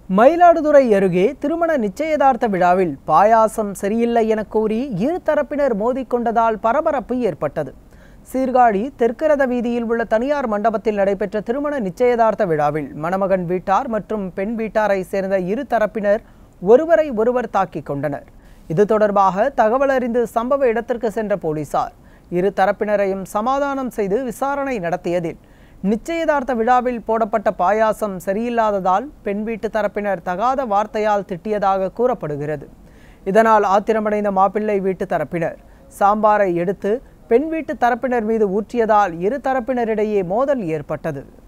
மயிலாடுதுறை அருகே திருமண நிச்சயதார்த்த விழாவில் பாயாசம் சரியில்லை என கூறி இரு தரப்பினர் மோதிக்கொண்டதால் பரபரப்பு ஏற்பட்டது சீர்காழி தெற்கரத வீதியில் உள்ள தனியார் மண்டபத்தில் நடைபெற்ற திருமண நிச்சயதார்த்த விழாவில் மணமகன் வீட்டார் மற்றும் பெண் வீட்டாரை சேர்ந்த இரு தரப்பினர் ஒருவரை ஒருவர் தாக்கிக் கொண்டனர் இது தொடர்பாக தகவல் அறிந்து சம்பவ இடத்திற்கு சென்ற போலீசார் இரு தரப்பினரையும் சமாதானம் செய்து விசாரணை நடத்தியதில் நிச்சயதார்த்த விழாவில் போடப்பட்ட பாயாசம் சரியில்லாததால் பெண் வீட்டு தரப்பினர் தகாத வார்த்தையால் திட்டியதாக கூறப்படுகிறது இதனால் ஆத்திரமடைந்த மாப்பிள்ளை வீட்டு தரப்பினர் சாம்பாரை எடுத்து பெண் வீட்டு தரப்பினர் மீது ஊற்றியதால் இரு தரப்பினரிடையே மோதல் ஏற்பட்டது